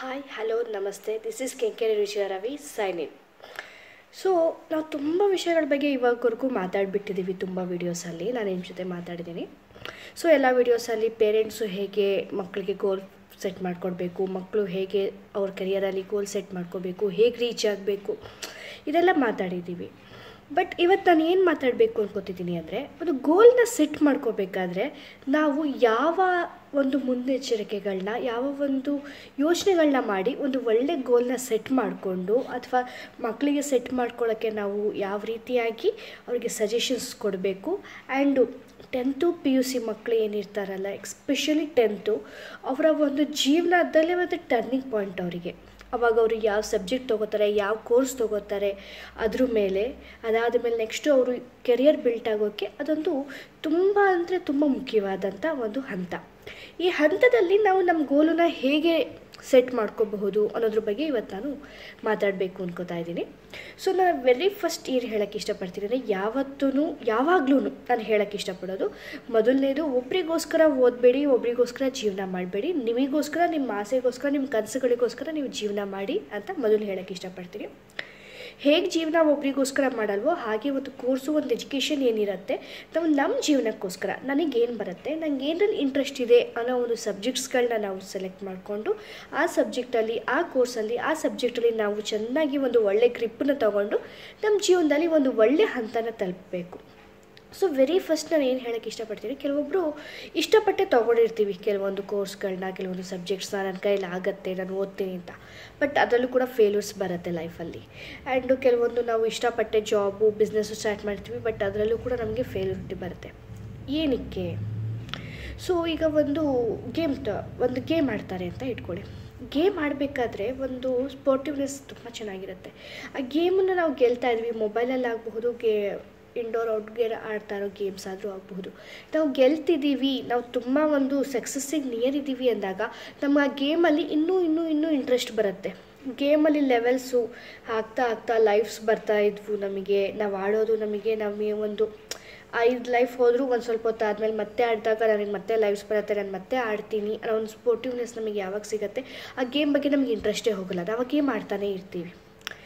hi hello ನಮಸ್ತೆ this is Kengeri Ruchira Ravi sign in so ನಾವು ತುಂಬ ವಿಷಯಗಳ ಬಗ್ಗೆ ಇವಾಗವರೆಗೂ ಮಾತಾಡಿಬಿಟ್ಟಿದ್ದೀವಿ ತುಂಬ ವೀಡಿಯೋಸಲ್ಲಿ ನಾನು ನಿಮ್ಮ ಜೊತೆ ಮಾತಾಡಿದ್ದೀನಿ ಸೊ ಎಲ್ಲ ವೀಡಿಯೋಸಲ್ಲಿ ಪೇರೆಂಟ್ಸು ಹೇಗೆ ಮಕ್ಕಳಿಗೆ ಗೋಲ್ ಸೆಟ್ ಮಾಡ್ಕೊಡ್ಬೇಕು ಮಕ್ಕಳು ಹೇಗೆ ಅವ್ರ ಕರಿಯರಲ್ಲಿ ಗೋಲ್ ಸೆಟ್ ಮಾಡ್ಕೋಬೇಕು ಹೇಗೆ ರೀಚ್ ಆಗಬೇಕು ಇದೆಲ್ಲ ಮಾತಾಡಿದ್ದೀವಿ ಬಟ್ ಇವತ್ತು ನಾನು ಏನು ಮಾತಾಡಬೇಕು ಅನ್ಕೋತಿದ್ದೀನಿ ಅಂದರೆ ಒಂದು ಗೋಲ್ನ ಸೆಟ್ ಮಾಡ್ಕೋಬೇಕಾದ್ರೆ ನಾವು ಯಾವ ಒಂದು ಮುನ್ನೆಚ್ಚರಿಕೆಗಳನ್ನ ಯಾವ ಒಂದು ಯೋಚನೆಗಳನ್ನ ಮಾಡಿ ಒಂದು ಒಳ್ಳೆ ಗೋಲ್ನ ಸೆಟ್ ಮಾಡಿಕೊಂಡು ಅಥವಾ ಮಕ್ಕಳಿಗೆ ಸೆಟ್ ಮಾಡ್ಕೊಳ್ಳೋಕ್ಕೆ ನಾವು ಯಾವ ರೀತಿಯಾಗಿ ಅವರಿಗೆ ಸಜೆಷನ್ಸ್ ಕೊಡಬೇಕು and tenth P U C ಮಕ್ಕಳು ಏನಿರ್ತಾರಲ್ಲ ಎಕ್ಸ್ಪೆಷಲಿ ಟೆಂತು ಅವರ ಒಂದು ಜೀವನದಲ್ಲೇ ಒಂದು ಟರ್ನಿಂಗ್ ಪಾಯಿಂಟ್ ಅವರಿಗೆ ಅವಾಗ ಅವರು ಯಾವ ಸಬ್ಜೆಕ್ಟ್ ತೊಗೋತಾರೆ ಯಾವ ಕೋರ್ಸ್ ತೊಗೋತಾರೆ ಅದ್ರ ಮೇಲೆ ಅದಾದ ಮೇಲೆ ನೆಕ್ಸ್ಟು ಅವರು ಕೆರಿಯರ್ ಬಿಲ್ಟ್ ಆಗೋಕ್ಕೆ ಅದೊಂದು ತುಂಬ ಅಂದರೆ ತುಂಬ ಮುಖ್ಯವಾದಂಥ ಒಂದು ಹಂತ ಈ ಹಂತದಲ್ಲಿ ನಾವು ನಮ್ಮ ಗೋಲನ್ನ ಹೇಗೆ ಸೆಟ್ ಮಾಡ್ಕೋಬಹುದು ಅನ್ನೋದ್ರ ಬಗ್ಗೆ ಇವತ್ತು ನಾನು ಮಾತಾಡಬೇಕು ಅನ್ಕೋತಾ ಇದ್ದೀನಿ ಸೊ ನಾನು ವೆರಿ ಫಸ್ಟ್ ಏನು ಹೇಳೋಕ್ಕೆ ಇಷ್ಟಪಡ್ತೀನಿ ಅಂದರೆ ಯಾವತ್ತೂ ಯಾವಾಗಲೂ ನಾನು ಹೇಳೋಕ್ಕೆ ಇಷ್ಟಪಡೋದು ಮೊದಲನೇದು ಒಬ್ರಿಗೋಸ್ಕರ ಓದಬೇಡಿ ಒಬ್ರಿಗೋಸ್ಕರ ಜೀವನ ಮಾಡಬೇಡಿ ನಿಮಗೋಸ್ಕರ ನಿಮ್ಮ ಆಸೆಗೋಸ್ಕರ ನಿಮ್ಮ ಕನಸುಗಳಿಗೋಸ್ಕರ ನೀವು ಜೀವನ ಮಾಡಿ ಅಂತ ಮೊದಲು ಹೇಳೋಕ್ಕೆ ಇಷ್ಟಪಡ್ತೀನಿ ಹೇಗೆ ಜೀವನ ಒಬ್ರಿಗೋಸ್ಕರ ಮಾಡಲ್ವೋ ಹಾಗೆ ಒಂದು ಕೋರ್ಸು ಒಂದು ಎಜುಕೇಷನ್ ಏನಿರುತ್ತೆ ನಾವು ನಮ್ಮ ಜೀವನಕ್ಕೋಸ್ಕರ ನನಗೇನು ಬರುತ್ತೆ ನಂಗೆ ಏನರಲ್ಲಿ ಇಂಟ್ರೆಸ್ಟ್ ಇದೆ ಅನ್ನೋ ಒಂದು ಸಬ್ಜೆಕ್ಟ್ಸ್ಗಳನ್ನ ನಾವು ಸೆಲೆಕ್ಟ್ ಮಾಡಿಕೊಂಡು ಆ ಸಬ್ಜೆಕ್ಟಲ್ಲಿ ಆ ಕೋರ್ಸಲ್ಲಿ ಆ ಸಬ್ಜೆಕ್ಟಲ್ಲಿ ನಾವು ಚೆನ್ನಾಗಿ ಒಂದು ಒಳ್ಳೆ ಗ್ರಿಪ್ಪನ್ನ ತಗೊಂಡು ನಮ್ಮ ಜೀವನದಲ್ಲಿ ಒಂದು ಒಳ್ಳೆ ಹಂತನ ತಲುಪಬೇಕು ಸೊ ವೆರಿ ಫಸ್ಟ್ ನಾನು ಏನು ಹೇಳೋಕ್ಕೆ ಇಷ್ಟಪಡ್ತೀನಿ ಕೆಲವೊಬ್ಬರು ಇಷ್ಟಪಟ್ಟೆ ತೊಗೊಂಡಿರ್ತೀವಿ ಕೆಲವೊಂದು ಕೋರ್ಸ್ಗಳನ್ನ ಕೆಲವೊಂದು ಸಬ್ಜೆಕ್ಟ್ಸ್ನ ನನ್ನ ಕೈಯಲ್ಲಿ ಆಗುತ್ತೆ ನಾನು ಓದ್ತೀನಿ ಅಂತ ಬಟ್ ಅದರಲ್ಲೂ ಕೂಡ ಫೇಲ್ಯೂರ್ಸ್ ಬರುತ್ತೆ ಲೈಫಲ್ಲಿ ಆ್ಯಂಡು ಕೆಲವೊಂದು ನಾವು ಇಷ್ಟಪಟ್ಟೆ ಜಾಬು ಬಿಸ್ನೆಸ್ಸು ಸ್ಟಾರ್ಟ್ ಮಾಡ್ತೀವಿ ಬಟ್ ಅದರಲ್ಲೂ ಕೂಡ ನಮಗೆ ಫೇಲ್ಯೂರಿಟಿ ಬರುತ್ತೆ ಏನಕ್ಕೆ ಸೊ ಈಗ ಒಂದು ಗೇಮ್ ಟ ಒಂದು ಗೇಮ್ ಆಡ್ತಾರೆ ಅಂತ ಇಟ್ಕೊಳ್ಳಿ ಗೇಮ್ ಆಡಬೇಕಾದ್ರೆ ಒಂದು ಸ್ಪೋರ್ಟಿವ್ನೆಸ್ ತುಂಬ ಚೆನ್ನಾಗಿರುತ್ತೆ ಆ ಗೇಮನ್ನು ನಾವು ಗೆಲ್ತಾ ಇದ್ವಿ ಮೊಬೈಲಲ್ಲಿ ಆಗಬಹುದು ಗೇ ಇಂಡೋರ್ ಔಟ್ಡೋರ್ ಆಡ್ತಾ ಇರೋ ಗೇಮ್ಸ್ ಆದರೂ ಆಗಬಹುದು ನಾವು ಗೆಲ್ತಿದ್ದೀವಿ ನಾವು ತುಂಬ ಒಂದು ಸಕ್ಸಸ್ಸಿಗೆ ನಿಯರ್ ಇದ್ದೀವಿ ಅಂದಾಗ ನಮ್ಗೆ ಆ ಗೇಮಲ್ಲಿ ಇನ್ನೂ ಇನ್ನೂ ಇನ್ನೂ ಇಂಟ್ರೆಸ್ಟ್ ಬರುತ್ತೆ ಗೇಮಲ್ಲಿ ಲೆವೆಲ್ಸು ಆಗ್ತಾ ಆಗ್ತಾ ಲೈಫ್ಸ್ ಬರ್ತಾ ಇದ್ವು ನಮಗೆ ನಾವು ಆಡೋದು ನಮಗೆ ನಮಗೆ ಒಂದು ಐದು ಲೈಫ್ ಹೋದರೂ ಒಂದು ಸ್ವಲ್ಪ ಹೊತ್ತು ಆದಮೇಲೆ ಮತ್ತೆ ಆಡಿದಾಗ ನನಗೆ ಮತ್ತೆ ಲೈಫ್ಸ್ ಬರುತ್ತೆ ನಾನು ಮತ್ತೆ ಆಡ್ತೀನಿ ಅನ್ನೋ ಒಂದು ಸ್ಪೋರ್ಟಿವ್ನೆಸ್ ನಮಗೆ ಯಾವಾಗ ಸಿಗುತ್ತೆ ಆ ಗೇಮ್ ಬಗ್ಗೆ ನಮಗೆ ಇಂಟ್ರೆಸ್ಟೇ ಹೋಗಲ್ಲ ನಾವು ಆ ಗೇಮ್ ಆಡ್ತಾನೇ ಇರ್ತೀವಿ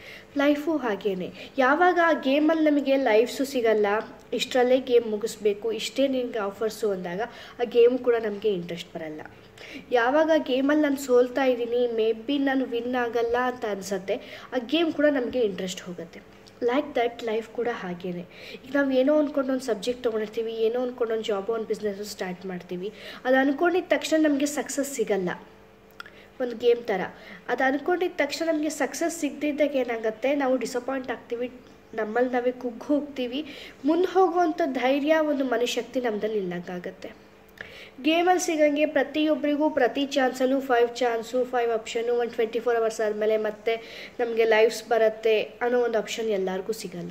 ಲೈಫು ಹಾಗೇನೆ ಯಾವಾಗ ಆ ಗೇಮಲ್ಲಿ ನಮಗೆ ಲೈಫ್ಸು ಸಿಗಲ್ಲ ಇಷ್ಟರಲ್ಲೇ ಗೇಮ್ ಮುಗಿಸ್ಬೇಕು ಇಷ್ಟೇ ನಿನಗೆ ಆಫರ್ಸು ಅಂದಾಗ ಆ ಗೇಮ್ ಕೂಡ ನಮಗೆ ಇಂಟ್ರೆಸ್ಟ್ ಬರಲ್ಲ ಯಾವಾಗ ಗೇಮಲ್ಲಿ ನಾನು ಸೋಲ್ತಾ ಇದ್ದೀನಿ ಮೇ ಬಿ ನಾನು ವಿನ್ ಆಗಲ್ಲ ಅಂತ ಅನಿಸತ್ತೆ ಆ ಗೇಮ್ ಕೂಡ ನಮಗೆ ಇಂಟ್ರೆಸ್ಟ್ ಹೋಗುತ್ತೆ ಲೈಕ್ ದಟ್ ಲೈಫ್ ಕೂಡ ಹಾಗೇನೆ ಈಗ ನಾವು ಏನೋ ಅಂದ್ಕೊಂಡು ಒಂದು ಸಬ್ಜೆಕ್ಟ್ ತೊಗೊಂಡಿರ್ತೀವಿ ಏನೋ ಅಂದ್ಕೊಂಡು ಒಂದು ಜಾಬು ಒಂದು ಬಿಸ್ನೆಸ್ಸು ಸ್ಟಾರ್ಟ್ ಮಾಡ್ತೀವಿ ಅದು ಅಂದ್ಕೊಂಡಿದ್ದ ತಕ್ಷಣ ನಮಗೆ ಸಕ್ಸಸ್ ಸಿಗಲ್ಲ ಒಂದು ಗೇಮ್ ಥರ ಅದು ಅಂದ್ಕೊಂಡಿದ್ದ ತಕ್ಷಣ ನಮಗೆ ಸಕ್ಸಸ್ ಸಿಗದಿದ್ದಾಗ ಏನಾಗುತ್ತೆ ನಾವು ಡಿಸಪಾಯಿಂಟ್ ಆಗ್ತೀವಿ ನಮ್ಮಲ್ಲಿ ನಾವೇ ಕುಗ್ಗಿ ಹೋಗ್ತೀವಿ ಮುಂದೆ ಹೋಗುವಂಥ ಧೈರ್ಯ ಒಂದು ಮನುಶಕ್ತಿ ನಮ್ಮದಲ್ಲಿ ಇಲ್ಲಂಗಾಗತ್ತೆ ಗೇಮಲ್ಲಿ ಸಿಗಂಗೆ ಪ್ರತಿಯೊಬ್ಬರಿಗೂ ಪ್ರತಿ ಚಾನ್ಸಲ್ಲೂ ಫೈವ್ ಚಾನ್ಸು ಫೈವ್ ಆಪ್ಷನು ಒಂದು ಟ್ವೆಂಟಿ ಫೋರ್ ಅವರ್ಸ್ ಆದಮೇಲೆ ಮತ್ತೆ ನಮಗೆ ಲೈಫ್ಸ್ ಬರುತ್ತೆ ಅನ್ನೋ ಒಂದು ಆಪ್ಷನ್ ಎಲ್ಲರಿಗೂ ಸಿಗಲ್ಲ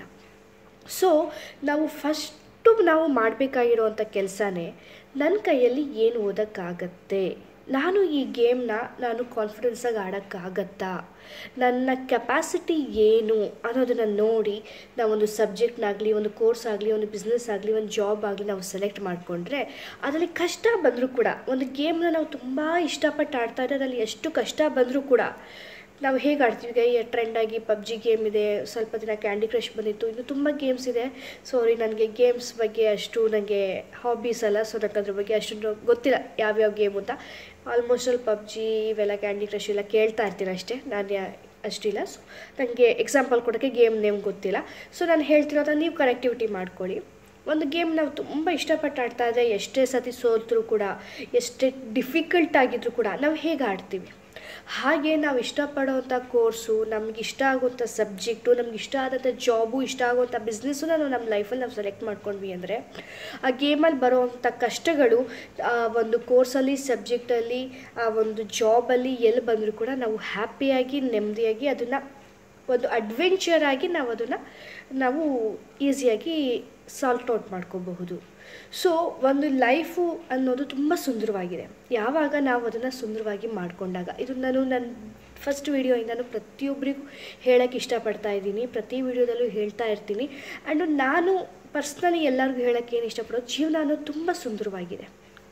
ಸೊ ನಾವು ಫಸ್ಟು ನಾವು ಮಾಡಬೇಕಾಗಿರೋವಂಥ ಕೆಲಸನೇ ನನ್ನ ಕೈಯಲ್ಲಿ ಏನು ಓದೋಕ್ಕಾಗತ್ತೆ ನಾನು ಈ ಗೇಮ್ನ ನಾನು ಕಾನ್ಫಿಡೆನ್ಸಾಗಿ ಆಡೋಕ್ಕಾಗತ್ತಾ ನನ್ನ ಕೆಪಾಸಿಟಿ ಏನು ಅನ್ನೋದನ್ನು ನೋಡಿ ನಾವೊಂದು ಸಬ್ಜೆಕ್ಟ್ನಾಗಲಿ ಒಂದು ಕೋರ್ಸ್ ಆಗಲಿ ಒಂದು ಬಿಸ್ನೆಸ್ ಆಗಲಿ ಒಂದು ಜಾಬ್ ಆಗಲಿ ನಾವು ಸೆಲೆಕ್ಟ್ ಮಾಡಿಕೊಂಡ್ರೆ ಅದರಲ್ಲಿ ಕಷ್ಟ ಬಂದರೂ ಕೂಡ ಒಂದು ಗೇಮ್ನ ನಾವು ತುಂಬ ಇಷ್ಟಪಟ್ಟು ಆಡ್ತಾ ಇದ್ರೆ ಅದರಲ್ಲಿ ಎಷ್ಟು ಕಷ್ಟ ಬಂದರೂ ಕೂಡ ನಾವು ಹೇಗೆ ಆಡ್ತೀವಿ ಈಗ ಟ್ರೆಂಡಾಗಿ ಪಬ್ಜಿ ಗೇಮ್ ಇದೆ ಸ್ವಲ್ಪ ದಿನ ಕ್ಯಾಂಡಿ ಕ್ರಶ್ ಬಂದಿತ್ತು ಇನ್ನು ತುಂಬ ಗೇಮ್ಸ್ ಇದೆ ಸಾರಿ ನನಗೆ ಗೇಮ್ಸ್ ಬಗ್ಗೆ ಅಷ್ಟು ನನಗೆ ಹಾಬೀಸ್ ಅಲ್ಲ ಸೊ ನನಗೆ ಅದ್ರ ಬಗ್ಗೆ ಅಷ್ಟು ಗೊತ್ತಿಲ್ಲ ಯಾವ್ಯಾವ ಗೇಮ್ ಅಂತ ಆಲ್ಮೋಸ್ಟ್ ಅಲ್ಲಿ ಪಬ್ಜಿ ಇವೆಲ್ಲ ಕ್ಯಾಂಡಿ ಕ್ರಶ್ ಎಲ್ಲ ಕೇಳ್ತಾ ಇರ್ತೀನಿ ಅಷ್ಟೇ ನಾನು ಅಷ್ಟಿಲ್ಲ ಸೊ ನನಗೆ ಎಕ್ಸಾಂಪಲ್ ಕೊಡೋಕ್ಕೆ ಗೇಮ್ ನೇಮ್ ಗೊತ್ತಿಲ್ಲ ಸೊ ನಾನು ಹೇಳ್ತಿರೋದನ್ನ ನೀವು ಕನೆಕ್ಟಿವಿಟಿ ಮಾಡ್ಕೊಳ್ಳಿ ಒಂದು ಗೇಮ್ ನಾವು ತುಂಬ ಇಷ್ಟಪಟ್ಟು ಆಡ್ತಾ ಇದ್ದರೆ ಎಷ್ಟೇ ಸತಿ ಸೋಲ್ತರೂ ಕೂಡ ಎಷ್ಟೇ ಡಿಫಿಕಲ್ಟ್ ಆಗಿದ್ರೂ ಕೂಡ ನಾವು ಹೇಗೆ ಆಡ್ತೀವಿ ಹಾಗೆ ನಾವು ಇಷ್ಟಪಡೋವಂಥ ಕೋರ್ಸು ನಮ್ಗೆ ಇಷ್ಟ ಆಗುವಂಥ ಸಬ್ಜೆಕ್ಟು ನಮ್ಗೆ ಇಷ್ಟ ಆದಂಥ ಜಾಬು ಇಷ್ಟ ಆಗುವಂಥ ಬಿಸ್ನೆಸ್ಸು ನಾವು ನಮ್ಮ ಲೈಫಲ್ಲಿ ನಾವು ಸೆಲೆಕ್ಟ್ ಮಾಡ್ಕೊಂಡ್ವಿ ಅಂದರೆ ಆ ಗೇಮಲ್ಲಿ ಬರೋವಂಥ ಕಷ್ಟಗಳು ಆ ಒಂದು ಕೋರ್ಸಲ್ಲಿ ಸಬ್ಜೆಕ್ಟಲ್ಲಿ ಆ ಒಂದು ಜಾಬಲ್ಲಿ ಎಲ್ಲಿ ಬಂದರೂ ಕೂಡ ನಾವು ಹ್ಯಾಪಿಯಾಗಿ ನೆಮ್ಮದಿಯಾಗಿ ಅದನ್ನು ಒಂದು ಅಡ್ವೆಂಚರ್ ಆಗಿ ನಾವು ಅದನ್ನು ನಾವು ಈಸಿಯಾಗಿ ಸಾಲ್ಟ್ ಔಟ್ ಮಾಡ್ಕೋಬಹುದು ಸೊ ಒಂದು ಲೈಫು ಅನ್ನೋದು ತುಂಬ ಸುಂದರವಾಗಿದೆ ಯಾವಾಗ ನಾವು ಅದನ್ನು ಸುಂದರವಾಗಿ ಮಾಡಿಕೊಂಡಾಗ ಇದು ನಾನು ನನ್ನ ಫಸ್ಟ್ ವೀಡಿಯೋಯಿಂದನೂ ಪ್ರತಿಯೊಬ್ಬರಿಗೂ ಹೇಳೋಕ್ಕೆ ಇಷ್ಟಪಡ್ತಾ ಇದ್ದೀನಿ ಪ್ರತಿ ವೀಡಿಯೋದಲ್ಲೂ ಹೇಳ್ತಾ ಇರ್ತೀನಿ ಆ್ಯಂಡು ನಾನು ಪರ್ಸ್ನಲಿ ಎಲ್ಲರಿಗೂ ಹೇಳೋಕ್ಕೆ ಏನು ಇಷ್ಟಪಡೋದು ಜೀವನ ಅನ್ನೋದು ತುಂಬ ಸುಂದರವಾಗಿದೆ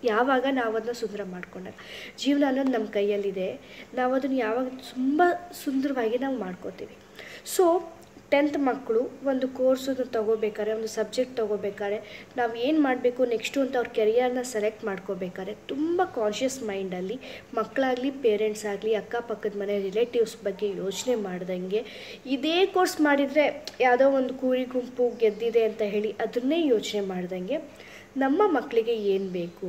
ಯಾವಾಗ ನಾವು ಅದನ್ನ ಸುಂದರ ಮಾಡ್ಕೊಂಡಾಗ ಜೀವನ ಅನ್ನೋದು ನಮ್ಮ ಕೈಯಲ್ಲಿದೆ ನಾವು ಅದನ್ನು ಯಾವಾಗ ತುಂಬ ಸುಂದರವಾಗಿ ನಾವು ಮಾಡ್ಕೋತೀವಿ ಸೊ ಟೆಂತ್ ಮಕ್ಕಳು ಒಂದು ಕೋರ್ಸನ್ನು ತೊಗೋಬೇಕಾದ್ರೆ ಒಂದು ಸಬ್ಜೆಕ್ಟ್ ತೊಗೋಬೇಕಾದ್ರೆ ನಾವು ಏನು ಮಾಡಬೇಕು ನೆಕ್ಸ್ಟು ಅಂತ ಅವ್ರ ಕೆರಿಯರ್ನ ಸೆಲೆಕ್ಟ್ ಮಾಡ್ಕೋಬೇಕಾದ್ರೆ ತುಂಬ ಕಾನ್ಷಿಯಸ್ ಮೈಂಡಲ್ಲಿ ಮಕ್ಕಳಾಗಲಿ ಪೇರೆಂಟ್ಸ್ ಆಗಲಿ ಅಕ್ಕಪಕ್ಕದ ಮನೆ ರಿಲೇಟಿವ್ಸ್ ಬಗ್ಗೆ ಯೋಚನೆ ಮಾಡ್ದಂಗೆ ಇದೇ ಕೋರ್ಸ್ ಮಾಡಿದರೆ ಯಾವುದೋ ಒಂದು ಕೂರಿ ಗುಂಪು ಗೆದ್ದಿದೆ ಅಂತ ಹೇಳಿ ಅದನ್ನೇ ಯೋಚನೆ ಮಾಡ್ದಂಗೆ ನಮ್ಮ ಮಕ್ಕಳಿಗೆ ಏನು ಬೇಕು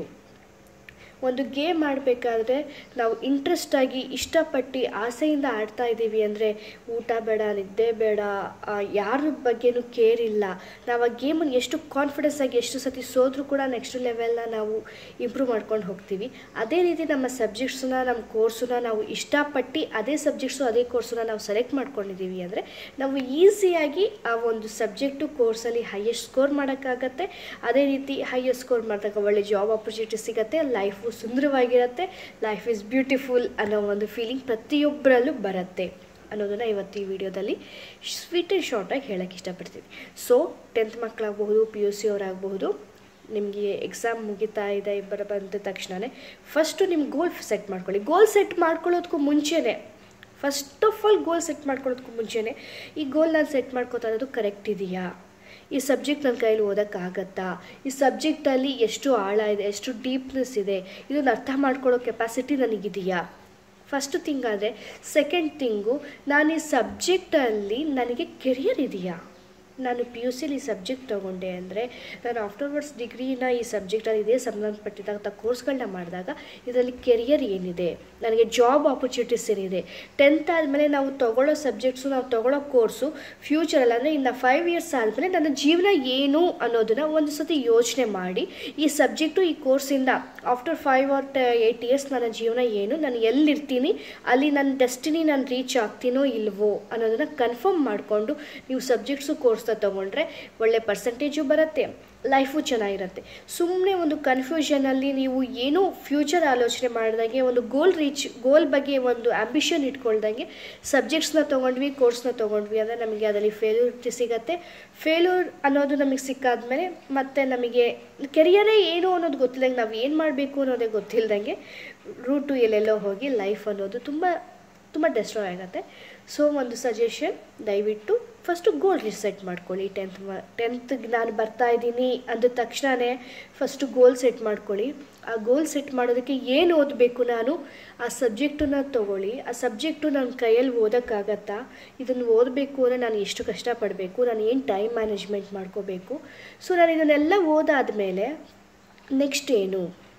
ಒಂದು ಗೇಮ್ ಆಡಬೇಕಾದ್ರೆ ನಾವು ಇಂಟ್ರೆಸ್ಟಾಗಿ ಇಷ್ಟಪಟ್ಟು ಆಸೆಯಿಂದ ಆಡ್ತಾ ಇದ್ದೀವಿ ಅಂದರೆ ಊಟ ಬೇಡ ನಿದ್ದೆ ಬೇಡ ಯಾರ ಬಗ್ಗೆನೂ ಕೇರ್ ಇಲ್ಲ ನಾವು ಆ ಗೇಮನ್ನು ಎಷ್ಟು ಕಾನ್ಫಿಡೆನ್ಸ್ ಆಗಿ ಎಷ್ಟು ಸತಿ ಸೋದರೂ ಕೂಡ ನೆಕ್ಸ್ಟ್ ಲೆವೆಲ್ನ ನಾವು ಇಂಪ್ರೂವ್ ಮಾಡ್ಕೊಂಡು ಹೋಗ್ತೀವಿ ಅದೇ ರೀತಿ ನಮ್ಮ ಸಬ್ಜೆಕ್ಟ್ಸನ್ನ ನಮ್ಮ ಕೋರ್ಸನ್ನ ನಾವು ಇಷ್ಟಪಟ್ಟು ಅದೇ ಸಬ್ಜೆಕ್ಟ್ಸು ಅದೇ ಕೋರ್ಸನ್ನ ನಾವು ಸೆಲೆಕ್ಟ್ ಮಾಡ್ಕೊಂಡಿದ್ದೀವಿ ಅಂದರೆ ನಾವು ಈಸಿಯಾಗಿ ಆ ಒಂದು ಸಬ್ಜೆಕ್ಟು ಕೋರ್ಸಲ್ಲಿ ಹೈಯೆಸ್ಟ್ ಸ್ಕೋರ್ ಮಾಡೋಕ್ಕಾಗತ್ತೆ ಅದೇ ರೀತಿ ಹೈಯೆಸ್ಟ್ ಸ್ಕೋರ್ ಮಾಡಿದಾಗ ಒಳ್ಳೆ ಜಾಬ್ ಆಪರ್ಚುನಿಟಿ ಸಿಗುತ್ತೆ ಲೈಫು ಸುಂದರವಾಗಿರುತ್ತೆ ಲೈಫ್ ಈಸ್ ಬ್ಯೂಟಿಫುಲ್ ಅನ್ನೋ ಒಂದು ಫೀಲಿಂಗ್ ಪ್ರತಿಯೊಬ್ಬರಲ್ಲೂ ಬರುತ್ತೆ ಅನ್ನೋದನ್ನು ಇವತ್ತು ಈ ವಿಡಿಯೋದಲ್ಲಿ ಸ್ವೀಟ್ ಆ್ಯಂಡ್ ಶಾರ್ಟಾಗಿ ಹೇಳೋಕ್ಕೆ ಇಷ್ಟಪಡ್ತೀನಿ ಸೊ ಟೆಂತ್ ಮಕ್ಕಳಾಗಬಹುದು ಪಿ ಯು ಸಿ ಅವರಾಗಬಹುದು ನಿಮಗೆ ಎಕ್ಸಾಮ್ ಮುಗಿತಾ ಇದೆ ಇಬ್ಬರ ಬಂದ ತಕ್ಷಣವೇ ಫಸ್ಟು ನಿಮ್ಮ ಗೋಲ್ ಸೆಟ್ ಮಾಡ್ಕೊಳ್ಳಿ ಗೋಲ್ ಸೆಟ್ ಮಾಡ್ಕೊಳ್ಳೋದಕ್ಕೂ ಮುಂಚೆನೇ first of all goal set ಮಾಡ್ಕೊಳ್ಳೋದಕ್ಕೂ ಮುಂಚೆನೇ ಈ ಗೋಲ್ ನಾನು ಸೆಟ್ ಮಾಡ್ಕೋತಾ ಇರೋದು ಕರೆಕ್ಟ್ ಇದೆಯಾ ಈ ಸಬ್ಜೆಕ್ಟ್ ನನ್ನ ಕೈಯಲ್ಲಿ ಓದೋಕ್ಕಾಗತ್ತಾ ಈ ಸಬ್ಜೆಕ್ಟಲ್ಲಿ ಎಷ್ಟು ಆಳ ಇದೆ ಎಷ್ಟು ಡೀಪ್ನೆಸ್ ಇದೆ ಇದನ್ನು ಅರ್ಥ ಮಾಡ್ಕೊಳ್ಳೋ ಕೆಪಾಸಿಟಿ ನನಗಿದೆಯಾ ಫಸ್ಟ್ ಥಿಂಗ್ ಆದರೆ ಸೆಕೆಂಡ್ ಥಿಂಗು ನಾನು ಈ ಸಬ್ಜೆಕ್ಟಲ್ಲಿ ನನಗೆ ಕೆರಿಯರ್ ಇದೆಯಾ ನಾನು ಪಿ ಯು ಸಿಲಿ ಸಬ್ಜೆಕ್ಟ್ ತೊಗೊಂಡೆ ಅಂದರೆ ನಾನು ಆಫ್ಟರ್ವರ್ಡ್ಸ್ ಡಿಗ್ರಿನ ಈ ಸಬ್ಜೆಕ್ಟಲ್ಲಿ ಇದೇ ಸಂಬಂಧಪಟ್ಟಿದ್ದಂಥ ಕೋರ್ಸ್ಗಳನ್ನ ಮಾಡಿದಾಗ ಇದರಲ್ಲಿ ಕೆರಿಯರ್ ಏನಿದೆ ನನಗೆ ಜಾಬ್ ಆಪರ್ಚುನಿಟೀಸ್ ಏನಿದೆ ಟೆಂತ್ ಆದಮೇಲೆ ನಾವು ತೊಗೊಳ್ಳೋ ಸಬ್ಜೆಕ್ಟ್ಸು ನಾವು ತೊಗೊಳ್ಳೋ ಕೋರ್ಸು ಫ್ಯೂಚರಲ್ಲಿ ಅಂದರೆ ಇನ್ನು ಫೈವ್ ಇಯರ್ಸ್ ಆದಮೇಲೆ ನನ್ನ ಜೀವನ ಏನು ಅನ್ನೋದನ್ನು ಒಂದು ಸತಿ ಯೋಚನೆ ಮಾಡಿ ಈ ಸಬ್ಜೆಕ್ಟು ಈ ಕೋರ್ಸಿಂದ after five or eight years ನನ್ನ ಜೀವನ ಏನು ನಾನು ಎಲ್ಲಿರ್ತೀನಿ ಅಲ್ಲಿ ನನ್ನ ಡೆಸ್ಟಿನಿ ನಾನು ರೀಚ್ ಆಗ್ತೀನೋ ಇಲ್ವೋ ಅನ್ನೋದನ್ನು ಕನ್ಫರ್ಮ್ ಮಾಡಿಕೊಂಡು ನೀವು ಸಬ್ಜೆಕ್ಟ್ಸು ಕೋರ್ಸ್ನ ತೊಗೊಂಡ್ರೆ ಒಳ್ಳೆ ಪರ್ಸೆಂಟೇಜು ಬರುತ್ತೆ ಲೈಫು ಚೆನ್ನಾಗಿರುತ್ತೆ ಸುಮ್ಮನೆ ಒಂದು ಕನ್ಫ್ಯೂಷನಲ್ಲಿ ನೀವು ಏನೂ ಫ್ಯೂಚರ್ ಆಲೋಚನೆ ಮಾಡಿದಾಗೆ ಒಂದು ಗೋಲ್ ರೀಚ್ ಗೋಲ್ ಬಗ್ಗೆ ಒಂದು ಆ್ಯಂಬಿಷನ್ ಇಟ್ಕೊಳ್ದಂಗೆ ಸಬ್ಜೆಕ್ಟ್ಸ್ನ ತೊಗೊಂಡ್ವಿ ಕೋರ್ಸ್ನ ತೊಗೊಂಡ್ವಿ ಅಂದರೆ ನಮಗೆ ಅದರಲ್ಲಿ ಫೇಲ್ಯೂರಿಟಿ ಸಿಗತ್ತೆ ಫೇಲ್ಯೂರ್ ಅನ್ನೋದು ನಮಗೆ ಸಿಕ್ಕಾದ್ಮೇಲೆ ಮತ್ತೆ ನಮಗೆ ಕೆರಿಯರೇ ಏನು ಅನ್ನೋದು ಗೊತ್ತಿಲ್ಲದಂಗೆ ನಾವು ಏನು ಮಾಡಬೇಕು ಅನ್ನೋದೇ ಗೊತ್ತಿಲ್ಲದಂಗೆ ರೂಟು ಎಲ್ಲೆಲ್ಲೋ ಹೋಗಿ ಲೈಫ್ ಅನ್ನೋದು ತುಂಬ ತುಂಬ ಡೆಸ್ಟ್ರಾಯ್ ಆಗುತ್ತೆ ಸೊ ಒಂದು ಸಜೆಷನ್ ದಯವಿಟ್ಟು ಫಸ್ಟು ಗೋಲ್ ಸೆಟ್ ಮಾಡ್ಕೊಳ್ಳಿ ಟೆಂತ್ ಮ ಟೆಂತ್ಗೆ ನಾನು ಬರ್ತಾ ಇದ್ದೀನಿ ಅಂದ ತಕ್ಷಣವೇ ಫಸ್ಟು ಗೋಲ್ ಸೆಟ್ ಮಾಡ್ಕೊಳ್ಳಿ ಆ ಗೋಲ್ ಸೆಟ್ ಮಾಡೋದಕ್ಕೆ ಏನು ಓದಬೇಕು ನಾನು ಆ ಸಬ್ಜೆಕ್ಟನ್ನ ತೊಗೊಳ್ಳಿ ಆ ಸಬ್ಜೆಕ್ಟು ನನ್ನ ಕೈಯಲ್ಲಿ ಓದೋಕ್ಕಾಗತ್ತಾ ಇದನ್ನು ಓದಬೇಕು ಅಂದರೆ ನಾನು ಎಷ್ಟು ಕಷ್ಟಪಡಬೇಕು ನಾನು ಏನು ಟೈಮ್ ಮ್ಯಾನೇಜ್ಮೆಂಟ್ ಮಾಡ್ಕೋಬೇಕು ಸೊ ನಾನು ಇದನ್ನೆಲ್ಲ ಓದಾದಮೇಲೆ ನೆಕ್ಸ್ಟ್ ಏನು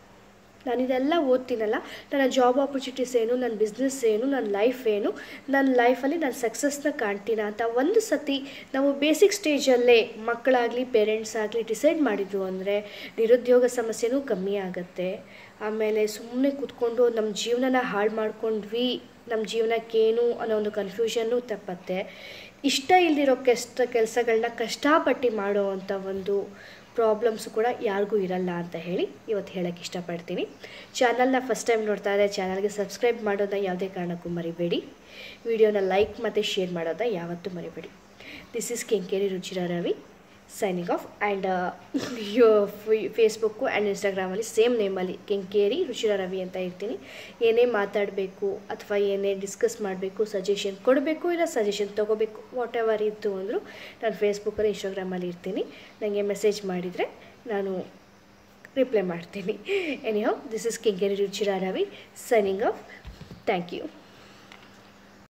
ನಾನು ಇದೆಲ್ಲ ಓದ್ತೀನಲ್ಲ ನನ್ನ ಜಾಬ್ ಆಪರ್ಚುನಿಟೀಸ್ ಏನು ನನ್ನ ಬಿಸ್ನೆಸ್ ಏನು ನನ್ನ ಲೈಫ್ ಏನು ನನ್ನ ಲೈಫಲ್ಲಿ ನಾನು ಸಕ್ಸಸ್ನ ಕಾಣ್ತೀನ ಅಂತ ಒಂದು ಸತಿ ನಾವು ಬೇಸಿಕ್ ಸ್ಟೇಜಲ್ಲೇ ಮಕ್ಕಳಾಗಲಿ ಪೇರೆಂಟ್ಸ್ ಆಗಲಿ ಡಿಸೈಡ್ ಮಾಡಿದ್ರು ಅಂದರೆ ನಿರುದ್ಯೋಗ ಸಮಸ್ಯೆನೂ ಕಮ್ಮಿ ಆಗುತ್ತೆ ಆಮೇಲೆ ಸುಮ್ಮನೆ ಕೂತ್ಕೊಂಡು ನಮ್ಮ ಜೀವನನ ಹಾಳು ಮಾಡ್ಕೊಂಡ್ವಿ ನಮ್ಮ ಜೀವನಕ್ಕೇನು ಅನ್ನೋ ಒಂದು ಕನ್ಫ್ಯೂಷನ್ನು ತಪ್ಪತ್ತೆ ಇಷ್ಟ ಇಲ್ದಿರೋ ಕೆಷ್ಟ ಕೆಲಸಗಳನ್ನ ಕಷ್ಟಪಟ್ಟು ಮಾಡೋ ಅಂಥ ಒಂದು ಪ್ರಾಬ್ಲಮ್ಸು ಕೂಡ ಯಾರಿಗೂ ಇರಲ್ಲ ಅಂತ ಹೇಳಿ ಇವತ್ತು ಹೇಳೋಕ್ಕೆ ಇಷ್ಟಪಡ್ತೀನಿ ಚಾನಲ್ನ ಫಸ್ಟ್ ಟೈಮ್ ನೋಡ್ತಾ ಇದ್ದರೆ ಚಾನಲ್ಗೆ ಸಬ್ಸ್ಕ್ರೈಬ್ ಮಾಡೋದನ್ನ ಯಾವುದೇ ಕಾರಣಕ್ಕೂ ಮರಿಬೇಡಿ ವಿಡಿಯೋನ ಲೈಕ್ ಮತ್ತು ಶೇರ್ ಮಾಡೋದನ್ನ ಯಾವತ್ತೂ ಮರಿಬೇಡಿ this is Kengeri Ruchira Ravi signing off and Facebook and ಇನ್ಸ್ಟಾಗ್ರಾಮಲ್ಲಿ ಸೇಮ್ ನೇಮಲ್ಲಿ ಕೆಂಕೇರಿ ರುಚಿರ ರವಿ ಅಂತ ಇರ್ತೀನಿ ಏನೇ ಮಾತಾಡಬೇಕು ಅಥವಾ ಏನೇ ಡಿಸ್ಕಸ್ ಮಾಡಬೇಕು ಸಜೆಷನ್ ಕೊಡಬೇಕು ಇಲ್ಲ ಸಜೆಷನ್ ತೊಗೋಬೇಕು ವಾಟ್ ಎವರ್ ಇತ್ತು ಅಂದರೂ ನಾನು ಫೇಸ್ಬುಕ್ಕಲ್ಲಿ ಇನ್ಸ್ಟಾಗ್ರಾಮಲ್ಲಿ ಇರ್ತೀನಿ ನನಗೆ ಮೆಸೇಜ್ ಮಾಡಿದರೆ ನಾನು ರಿಪ್ಲೈ ಮಾಡ್ತೀನಿ anyhow this is Kengeri Ruchira Ravi signing off thank you